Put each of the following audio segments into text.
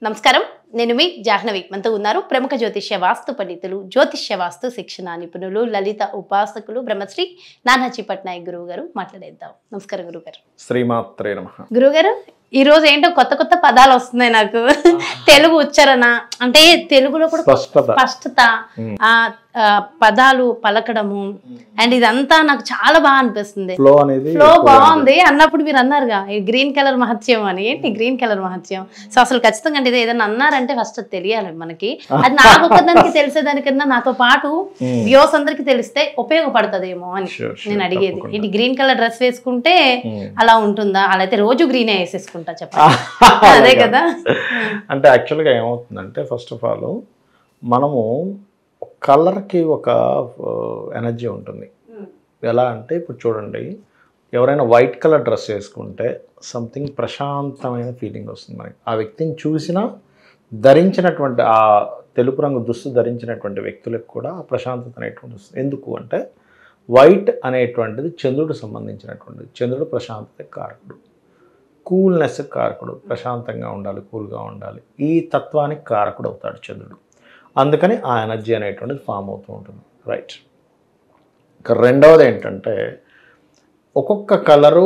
నమస్కారం నేను మీ జాహ్నవి మనతో ఉన్నారు ప్రముఖ జ్యోతిష్య వాస్తు పండితులు జ్యోతిష్య వాస్తు శిక్షణ నిపుణులు లలిత ఉపాసకులు బ్రహ్మశ్రీ నానాజీ పట్నాయక్ గురువు గారు మాట్లాడేద్దాం నమస్కారం గురువు గారు శ్రీమాత్రే నమ గురువు గారు ఈ రోజు ఏంటో కొత్త కొత్త పదాలు వస్తున్నాయి నాకు తెలుగు ఉచ్చారణ అంటే తెలుగులో కూడా స్పష్టత స్పష్టత మ్మ్. ఆ ఆ, పదాలు పలకడము అండ్ ఇదంతా నాకు చాలా బాగా అనిపిస్తుంది ఫ్లో అనేది ఫ్లో ఎక్కువగా బాగుంది అన్నప్పుడు మీరు అన్నారుగా ఈ గ్రీన్ కలర్ మహత్యం అని ఏంటి గ్రీన్ కలర్ మహత్యం సో అసలు ఖచ్చితంగా అంటే ఇది ఏదైనా అన్నారంటే ఫస్ట్ అది తెలియాలి మనకి అది నాకు ఒక్కదానికి తెలిసేదానికన్నా నాతో పాటు మ్మ్. వ్యూస్ అందరికి తెలిస్తే ఉపయోగపడుతుందేమో అని Sure, sure, నేను అడిగేది తప్పకుండా. ఏంటి గ్రీన్ కలర్ డ్రెస్ వేసుకుంటే మ్మ్. అలా ఉంటుందా అలా అయితే రోజు గ్రీనే వేసేసుకుంటా చెప్పండి అదే కదా అంటే యాక్చువల్గా ఏమవుతుందంటే ఫస్ట్ ఆఫ్ ఆల్ మనము కలర్కి ఒక ఎనర్జీ ఉంటుంది ఎలా అంటే ఇప్పుడు చూడండి ఎవరైనా వైట్ కలర్ డ్రెస్ వేసుకుంటే సంథింగ్ ప్రశాంతమైన ఫీలింగ్ వస్తుంది మనకి ఆ వ్యక్తిని చూసినా ధరించినటువంటి ఆ తెలుపు రంగు దుస్తు ధరించినటువంటి వ్యక్తులకు కూడా ఆ ప్రశాంతత అనేటువంటి వస్తుంది ఎందుకు అంటే వైట్ అనేటువంటిది చంద్రుడు సంబంధించినటువంటిది చంద్రుడు ప్రశాంతత కారకుడు కూల్నెస్ కారకుడు ప్రశాంతంగా ఉండాలి కూల్గా ఉండాలి ఈ తత్వానికి కారకుడు అవుతాడు చంద్రుడు అందుకని ఆ ఎనర్జీ అనేటువంటిది ఫామ్ అవుతూ ఉంటుంది రైట్ ఇక రెండవది ఏంటంటే ఒక్కొక్క కలరు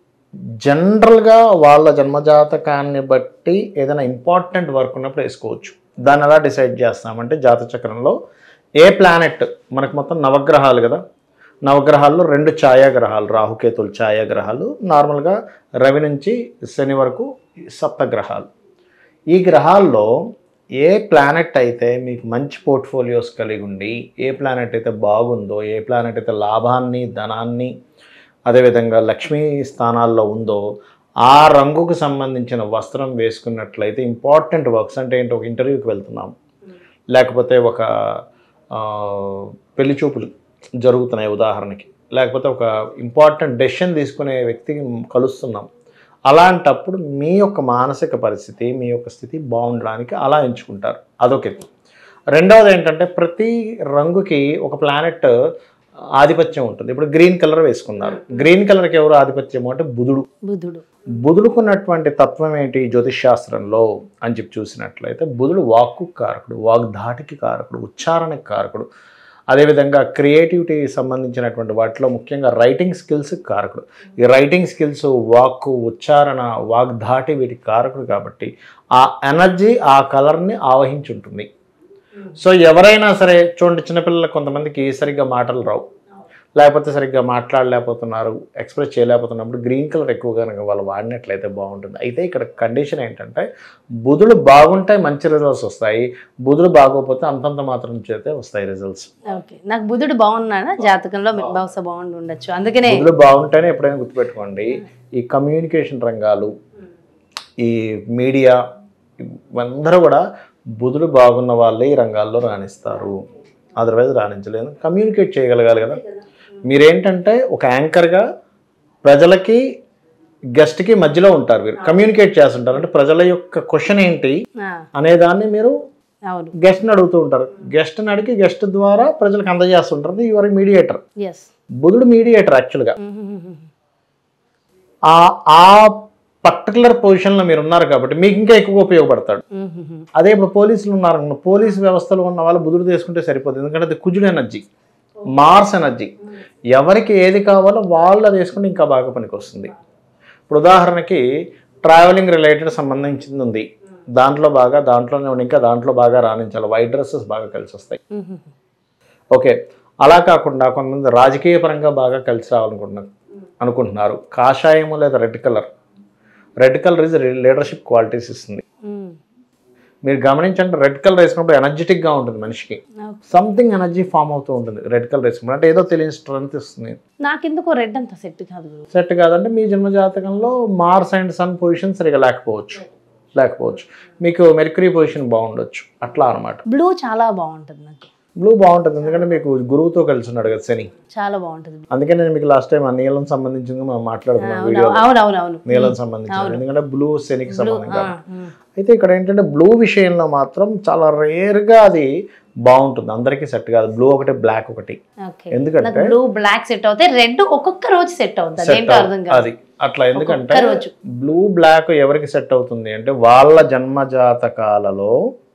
జనరల్గా వాళ్ళ జన్మజాతకాన్ని బట్టి ఏదైనా ఇంపార్టెంట్ వర్క్ ఉన్నప్పుడు వేసుకోవచ్చు దాన్ని ఎలా డిసైడ్ చేస్తామంటే జాత చక్రంలో ఏ ప్లానెట్ మనకు మొత్తం నవగ్రహాలు కదా నవగ్రహాల్లో రెండు ఛాయాగ్రహాలు రాహుకేతులు ఛాయాగ్రహాలు నార్మల్గా రవి నుంచి శని వరకు సప్తగ్రహాలు ఈ గ్రహాల్లో ఏ ప్లానెట్ అయితే మీకు మంచి పోర్ట్ఫోలియోస్ కలిగి ఉండి ఏ ప్లానెట్ అయితే బాగుందో ఏ ప్లానెట్ అయితే లాభాన్ని ధనాన్ని అదేవిధంగా లక్ష్మీ స్థానాల్లో ఉందో ఆ రంగుకు సంబంధించిన వస్త్రం వేసుకున్నట్లయితే ఇంపార్టెంట్ వర్క్స్ అంటే ఏంటి ఒక ఇంటర్వ్యూకి వెళ్తున్నాం లేకపోతే ఒక ఆ, పెళ్లి చూపులు జరుగుతున్నాయి ఉదాహరణకి లేకపోతే ఒక ఇంపార్టెంట్ డెసిషన్ తీసుకునే వ్యక్తికి కలుస్తున్నాం అలాంటప్పుడు మీ యొక్క మానసిక పరిస్థితి మీ యొక్క స్థితి బాగుండడానికి అలా ఎంచుకుంటారు అదొక ఎత్తు రెండవది ఏంటంటే ప్రతి రంగుకి ఒక ప్లానెట్ ఆధిపత్యం ఉంటుంది ఇప్పుడు గ్రీన్ కలర్ వేసుకున్నారు గ్రీన్ కలర్కి ఎవరు ఆధిపత్యం అంటే బుధుడు బుధుడు బుధుడుకున్నటువంటి తత్వం ఏంటి జ్యోతిష్ శాస్త్రంలో అని చెప్పి చూసినట్లయితే బుధుడు వాక్కు కారకుడు వాగ్ధాటికి కారకుడు ఉచ్చారణకి కారకుడు అదేవిధంగా క్రియేటివిటీ సంబంధించినటువంటి వాటిలో ముఖ్యంగా రైటింగ్ స్కిల్స్ కారకుడు ఈ రైటింగ్ స్కిల్స్ వాక్కు ఉచ్చారణ వాగ్ధాటి వీటికి కారకుడు కాబట్టి ఆ ఎనర్జీ ఆ కలర్ని ఆవహించి ఉంటుంది సో ఎవరైనా సరే చూడండి చిన్నపిల్లలకు కొంతమందికి సరిగ్గా మాటలు రావు లేకపోతే సరిగ్గా మాట్లాడలేకపోతున్నారు ఎక్స్ప్రెస్ చేయలేకపోతున్నప్పుడు గ్రీన్ కలర్ ఎక్కువగా కనుక వాళ్ళు వాడినట్లయితే బాగుంటుంది అయితే ఇక్కడ కండిషన్ ఏంటంటే బుధుడు బాగుంటే మంచి రిజల్ట్స్ వస్తాయి బుధుడు బాగోకపోతే అంతంత మాత్రం చేతే వస్తాయి రిజల్ట్స్ ఓకే నాకు బుధుడు బాగున్నాడా జాతకంలో బహుశా బాగుండి ఉండొచ్చు అందుకనే బుధుడు బాగుంటేనే ఎప్పుడైనా గుర్తుపెట్టుకోండి ఈ కమ్యూనికేషన్ రంగాలు ఈ మీడియా అందరూ కూడా బుధుడు బాగున్న వాళ్ళే ఈ రంగాల్లో రాణిస్తారు అదర్వైజ్ రాణించలేదు కమ్యూనికేట్ చేయగలగాలి కదా మీరేంటంటే ఒక యాంకర్గా ప్రజలకి గెస్ట్కి మధ్యలో ఉంటారు మీరు కమ్యూనికేట్ చేస్తుంటారు అంటే ప్రజల యొక్క క్వశ్చన్ ఏంటి ఆ, అనేదాన్ని మీరు అవును గెస్ట్ని అడుగుతూ ఉంటారు గెస్ట్ని అడిగి గెస్ట్ ద్వారా ప్రజలకు అందజేస్తుంటారు యువర్ మీడియేటర్ ఎస్ బుధుడు మీడియేటర్ యాక్చువల్గా ఆ ఆ పర్టికులర్ పొజిషన్లో మీరు ఉన్నారు కాబట్టి మీకు ఇంకా ఎక్కువ ఉపయోగపడతాడు అదే ఇప్పుడు పోలీసులు ఉన్నారు పోలీస్ వ్యవస్థలో ఉన్న వాళ్ళు బుధుడు తీసుకుంటే సరిపోతుంది ఎందుకంటే అది కుజుడు ఎనర్జీ మార్స్ ఎనర్జీ ఎవరికి ఏది కావాలో వాళ్ళు అది వేసుకుంటే ఇంకా బాగా పనికి వస్తుంది ఇప్పుడు ఉదాహరణకి ట్రావెలింగ్ రిలేటెడ్ సంబంధించింది ఉంది దాంట్లో బాగా దాంట్లోనే ఉండి ఇంకా దాంట్లో బాగా రాణించాలి వైట్ డ్రెస్సెస్ బాగా కలిసి వస్తాయి ఓకే అలా కాకుండా కొంతమంది రాజకీయ పరంగా బాగా కలిసి రావాలనుకుంటున్నారు అనుకుంటున్నారు కాషాయము లేదా red colour red colour is leadership qualities ఇస్తుంది మీరు గమనించండి రెడ్ కలర్ వేసినప్పుడు ఎనర్జెటిక్గా ఉంటుంది మనిషికి సంథింగ్ ఎనర్జీ ఫామ్ అవుతూ ఉంటుంది రెడ్ కలర్ వేసినప్పుడు అంటే ఏదో తెలియని స్ట్రెంత్ ఇస్తుంది నాకెందుకో రెడ్ అంత సెట్ కాదు గురు సెట్ కాదంటే మీ జన్మ జాతకంలో మార్స్ అండ్ సన్ పొజిషన్ సరిగా లేకపోవచ్చు లేకపోవచ్చు మీకు మెర్క్యూరీ పొజిషన్ బాగుండొచ్చు అట్లా అనమాట బ్లూ చాలా బాగుంటుంది నాకు బ్లూ బాగుంటుంది ఎందుకంటే మీకు గురువుతో కలిసి ఉన్నాడు కదా శని చాలా బాగుంటుంది అందుకే నేను మీకు లాస్ట్ టైం ఆ నీలం సంబంధించింది మనం మాట్లాడుకున్నాం వీడియో అవును అవును అవును నీలం సంబంధించింది ఎందుకంటే బ్లూ శనికి సంబంధం ఆ, కాదు ఉమ్. అయితే ఇక్కడ ఏంటంటే బ్లూ విషయంలో మాత్రం చాలా రేర్గా అది బాగుంటుంది అందరికీ సెట్ కాదు బ్లూ ఒకటి బ్లాక్ ఒకటి ఓకే ఎందుకంటే నాకు బ్లూ బ్లాక్ సెట్ అవుతాయి రెడ్ ఒక్కొక్క రోజు సెట్ అవుతుంది సెట్ అదేంటో అర్థం కాదు అది అట్లా ఎందుకంటే ఒక్కొక్క రోజు బ్లూ బ్లాక్ ఎవరికి సెట్ అవుతుంది అంటే వాళ్ళ జన్మ జాతకాలలో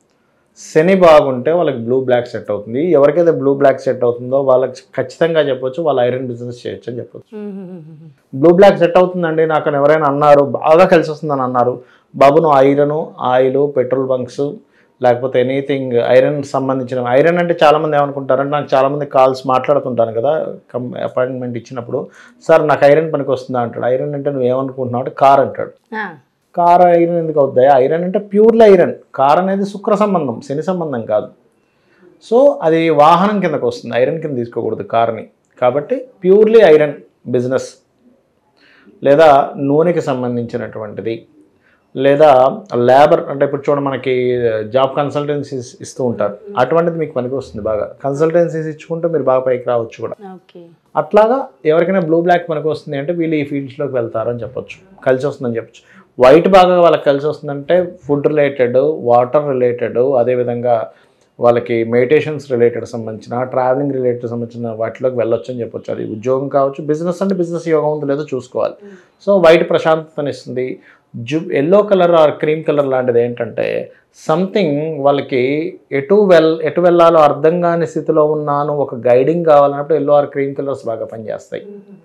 శని బాగుంటే వాళ్ళకి బ్లూ బ్లాక్ సెట్ అవుతుంది ఎవరికైతే బ్లూ బ్లాక్ సెట్ అవుతుందో వాళ్ళకి ఖచ్చితంగా చెప్పొచ్చు వాళ్ళు ఐరన్ బిజినెస్ చేయొచ్చు అని చెప్పొచ్చు బ్లూ బ్లాక్ సెట్ అవుతుందండి నాకు అని ఎవరైనా అన్నారు బాగా కలిసి వస్తుందని అన్నారు బాబు నువ్వు ఐరన్ ఆయిల్ పెట్రోల్ బంక్స్ లేకపోతే ఎనీథింగ్ ఐరన్ సంబంధించిన ఐరన్ అంటే చాలామంది ఏమనుకుంటారంటే నాకు చాలామంది కాల్స్ మాట్లాడుతుంటాను కదా కం అపాయింట్మెంట్ ఇచ్చినప్పుడు సార్ నాకు ఐరన్ పనికి వస్తుందా అంటాడు ఐరన్ అంటే నువ్వు ఏమనుకుంటున్నావు అంటే కార్ అంటాడు ఆ, కార్ ఐరన్ ఎందుకు అవుతాయి ఐరన్ అంటే ప్యూర్లీ ఐరన్ కార్ అనేది శుక్ర సంబంధం శని సంబంధం కాదు సో అది వాహనం కిందకు వస్తుంది ఐరన్ కింద తీసుకోకూడదు కార్ని కాబట్టి ప్యూర్లీ ఐరన్ బిజినెస్ లేదా నూనెకి సంబంధించినటువంటిది లేదా లేబర్ అంటే ఇప్పుడు చూడ మనకి జాబ్ కన్సల్టెన్సీస్ ఇస్తూ ఉంటారు అటువంటిది మీకు పనికి వస్తుంది బాగా కన్సల్టెన్సీస్ ఇచ్చుకుంటే మీరు బాగా పైకి రావచ్చు కూడా ఓకే అట్లాగా ఎవరికైనా బ్లూ బ్లాక్ పనికి వస్తుంది అంటే వీళ్ళు ఈ ఫీల్డ్స్లోకి వెళ్తారు అని చెప్పొచ్చు కలిసి వస్తుందని చెప్పొచ్చు వైట్ బాగా వాళ్ళకి కలిసి వస్తుందంటే ఫుడ్ రిలేటెడ్ వాటర్ రిలేటెడ్ అదేవిధంగా వాళ్ళకి మెడిటేషన్స్ రిలేటెడ్ సంబంధించిన ట్రావెలింగ్ రిలేటెడ్ సంబంధించిన వాటిలోకి వెళ్ళొచ్చు అని చెప్పొచ్చు అది ఉద్యోగం కావచ్చు బిజినెస్ అంటే బిజినెస్ యోగం ఉందో లేదో చూసుకోవాలి సో వైట్ ప్రశాంతతనిస్తుంది జు yellow colour or cream colour లాంటిది ఏంటంటే సంథింగ్ వాళ్ళకి ఎటు వెల్ ఎటు వెళ్ళాలో అర్థం కాని స్థితిలో ఉన్నాను ఒక గైడింగ్ కావాలన్నప్పుడు ఎల్లో ఆర్ క్రీమ్ కలర్స్ బాగా పనిచేస్తాయి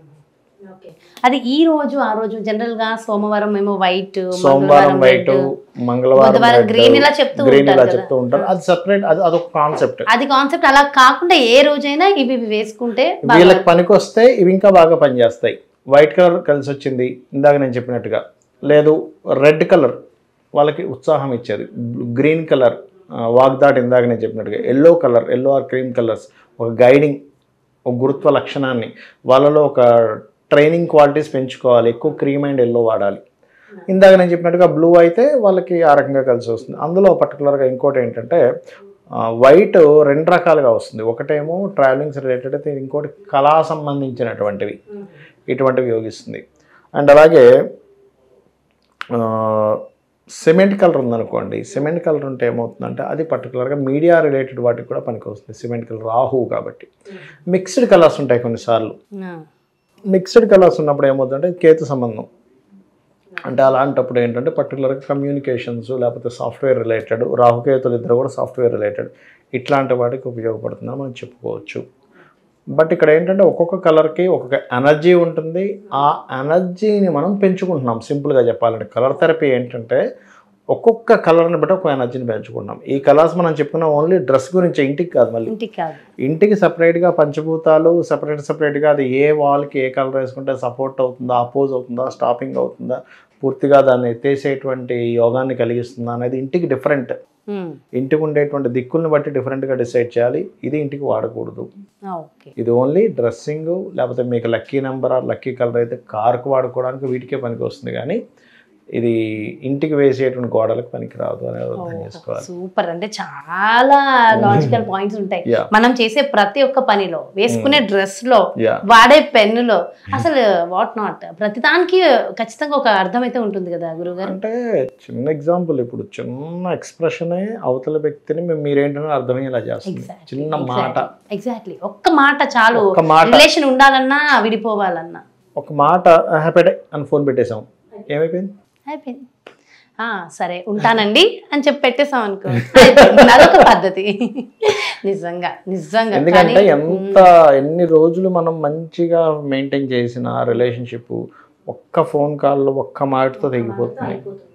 ఓకే అది ఈ రోజు ఆ రోజు జనరల్ గా సోమవారం ఏమో వైట్ సోమవారం వైట్ మంగళవారం బుధవారం green ఇలా చెప్తూ గ్రీన్ ఉంటారు ఇలా కదా. చెప్తూ ఉంటారు అది సెపరేట్ అది అదొక కాన్సెప్ట్ అది కాన్సెప్ట్ అలా కాకుండా ఏ రోజైనా ఇవి ఇవి వేసుకుంటే బాగా- వీళ్ళకి పనికి వస్తే ఇవి ఇంకా బాగా పనిచేస్తాయి వైట్ కలర్ కలిసి వచ్చింది ఇందాక నేను చెప్పినట్టుగా లేదు రెడ్ కలర్ వాళ్ళకి ఉత్సాహం ఇచ్చేది గ్రీన్ కలర్ వాగ్దాట్ ఇందాక నేను చెప్పినట్టుగా yellow colour yellow or cream colours ఒక గైడింగ్ ఒక గురుత్వ లక్షణాన్ని వాళ్ళలో ఒక ట్రైనింగ్ క్వాలిటీస్ పెంచుకోవాలి ఎక్కువ క్రీమ్ అండ్ ఎల్లో వాడాలి ఇందాక నేను చెప్పినట్టుగా బ్లూ అయితే వాళ్ళకి ఆ రకంగా కలిసి వస్తుంది అందులో పర్టికులర్గా ఇంకోటి ఏంటంటే వైట్ రెండు రకాలుగా వస్తుంది ఒకటేమో ట్రావెలింగ్స్ రిలేటెడ్ అయితే ఇంకోటి కళా సంబంధించినటువంటివి ఇటువంటివి యోగిస్తుంది అండ్ అలాగే సిమెంట్ కలర్ ఉందనుకోండి సిమెంట్ కలర్ ఉంటే ఏమవుతుందంటే అది పర్టికులర్గా మీడియా రిలేటెడ్ వాటికి కూడా పనికి వస్తుంది సిమెంట్ కలర్ రాహు కాబట్టి మిక్స్డ్ కలర్స్ ఉంటాయి కొన్నిసార్లు ఆ, మిక్స్డ్ కలర్స్ ఉన్నప్పుడు ఏమవుతుందంటే కేతు సంబంధం అంటే అలాంటప్పుడు ఏంటంటే పర్టికులర్గా కమ్యూనికేషన్స్ లేకపోతే సాఫ్ట్వేర్ రిలేటెడ్ రాహుకేతులు ఇద్దరు కూడా సాఫ్ట్వేర్ రిలేటెడ్ ఇట్లాంటి వాటికి ఉపయోగపడుతుందని మనం చెప్పుకోవచ్చు బట్ ఇక్కడ ఏంటంటే ఒక్కొక్క కలర్కి ఒక్కొక్క ఎనర్జీ ఉంటుంది ఆ ఎనర్జీని మనం పెంచుకుంటున్నాం సింపుల్గా చెప్పాలంటే కలర్ థెరపీ ఏంటంటే ఒక్కొక్క కలర్ని బట్టి ఒక ఎనర్జీని పెంచుకుంటున్నాం ఈ కలర్స్ మనం చెప్పుకున్నాం ఓన్లీ డ్రెస్ గురించి ఇంటికి కాదు మళ్ళీ ఇంటికి కాదు ఇంటికి సపరేట్గా పంచభూతాలు సపరేట్ సపరేట్గా అది ఏ వాల్కి ఏ కలర్ వేసుకుంటే సపోర్ట్ అవుతుందా అపోజ్ అవుతుందా స్టాపింగ్ అవుతుందా పూర్తిగా దాన్ని ఎత్తేసేటువంటి యోగాన్ని కలిగిస్తుందా అనేది ఇంటికి డిఫరెంట్ ఉమ్, ఇంటికి ఉండేటువంటి దిక్కుల్ని బట్టి డిఫరెంట్గా డిసైడ్ చేయాలి ఇది ఇంటికి వాడకూడదు ఆ, ఓకే ఇది ఓన్లీ డ్రెస్సింగ్ లేకపోతే మీకు lucky number or lucky colour అయితే కార్కు వాడుకోవడానికి వీటికే పనికి వస్తుంది కానీ ఇది ఇంటికి వేసేటువంటి గోడలకు పనికి రాదు అనేది అర్థం చేసుకోవాలి సూపర్ అంటే చాలా లాజికల్ పాయింట్స్ ఉంటాయి Yeah. మనం చేసే ప్రతి ఒక్క పనిలో వేసుకునే డ్రెస్ లో యా వాడే పెన్నులో అసలు వాట్ నాట్ ప్రతి దానికి ఖచ్చితంగా ఒక అర్థం అయితే ఉంటుంది కదా గురుగారు అంటే చిన్న ఎగ్జాంపుల్ ఇప్పుడు చిన్న ఎక్స్ప్రెషనే అవతల వ్యక్తిని మేము మీరేంటని అర్థమయ్యేలా చేస్తుంది చిన్న మాట ఎగ్జాక్ట్లీ ఒక్క మాట చాలు ఒక్క మాట రిలేషన్ ఉండాలన్నా విడిపోవాలన్నా ఒక మాట హ్యాపీడే అని ఫోన్ పెట్టేశాం ఏమైపోయింది అయిపోయింది ఆ, సరే ఉంటానండి అని చెప్పి పెట్టేసాం అనుకో అయిపోయింది. అదొక పద్ధతి నిజంగా నిజంగా ఎందుకంటే కానీ, ఎంత ఎన్ని రోజులు మనం మంచిగా మెయింటైన్ చేసిన రిలేషన్షిప్ ఒక్క ఫోన్ కాల్లో ఒక్క మాటతో తెగిపోతుంది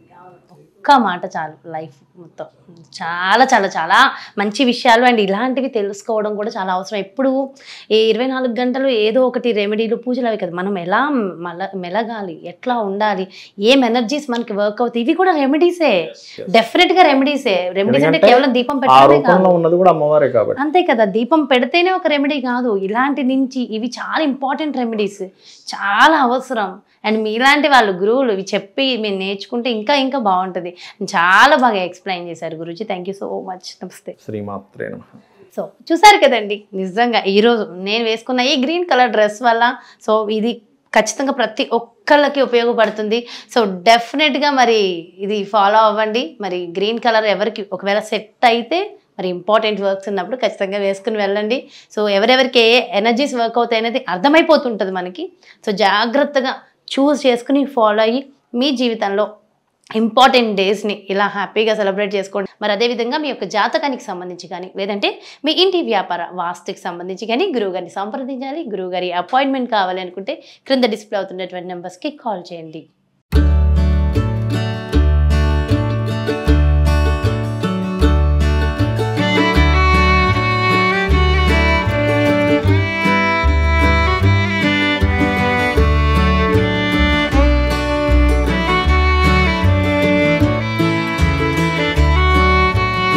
ఒక్క మాట చాలు లైఫ్ మొత్తం చాలా చాలా చాలా మంచి విషయాలు అండ్ ఇలాంటివి తెలుసుకోవడం కూడా చాలా అవసరం ఎప్పుడు ఈ ఇరవై నాలుగు గంటలు ఏదో ఒకటి రెమెడీలు పూజలు అవి కదా మనం ఎలా మల మెలగాలి ఎట్లా ఉండాలి ఏం ఎనర్జీస్ మనకి వర్క్ అవుతాయి ఇవి కూడా రెమెడీసే డెఫినెట్ గా రెమెడీసే రెమెడీస్ అంటే ఎందుకంటే కేవలం దీపం ఆ పెట్టడమే కాదు రూపంలో ఉన్నది కూడా అమ్మవారే కాబట్టి అంతే కదా దీపం పెడితేనే ఒక రెమెడీ కాదు ఇలాంటి నుంచి ఇవి చాలా ఇంపార్టెంట్ రెమెడీస్ చాలా అవసరం అండ్ మీలాంటి వాళ్ళు గురువులు ఇవి చెప్పి మీరు నేర్చుకుంటే ఇంకా ఇంకా బాగుంటుంది చాలా బాగా ఎక్స్ప్లెయిన్ చేశారు Guruji thank you so much నమస్తే శ్రీమాత్రే నమః సో చూసారు కదండి నిజంగా ఈరోజు నేను వేసుకున్న ఈ గ్రీన్ కలర్ డ్రెస్ వల్ల సో ఇది ఖచ్చితంగా ప్రతి ఒక్కళ్ళకి ఉపయోగపడుతుంది సో డెఫినెట్గా మరి ఇది ఫాలో అవ్వండి మరి గ్రీన్ కలర్ ఎవరికి ఒకవేళ సెట్ అయితే మరి ఇంపార్టెంట్ వర్క్స్ ఉన్నప్పుడు ఖచ్చితంగా వేసుకుని వెళ్ళండి సో ఎవరెవరికి ఏ ఎనర్జీస్ వర్క్ అవుతాయి అనేది అర్థమైపోతుంటుంది మనకి సో జాగ్రత్తగా చూస్ చేసుకుని ఫాలో అయ్యి మీ జీవితంలో ఇంపార్టెంట్ డేస్ని ఇలా హ్యాపీగా సెలబ్రేట్ చేసుకోండి మరి అదేవిధంగా మీ యొక్క జాతకానికి సంబంధించి కానీ లేదంటే మీ ఇంటి వ్యాపార వాస్తుకి సంబంధించి కానీ గురువుగారిని సంప్రదించాలి గురువుగారి అపాయింట్మెంట్ కావాలి అనుకుంటే క్రింద డిస్ప్లే అవుతున్నటువంటి నెంబర్స్కి కాల్ చేయండి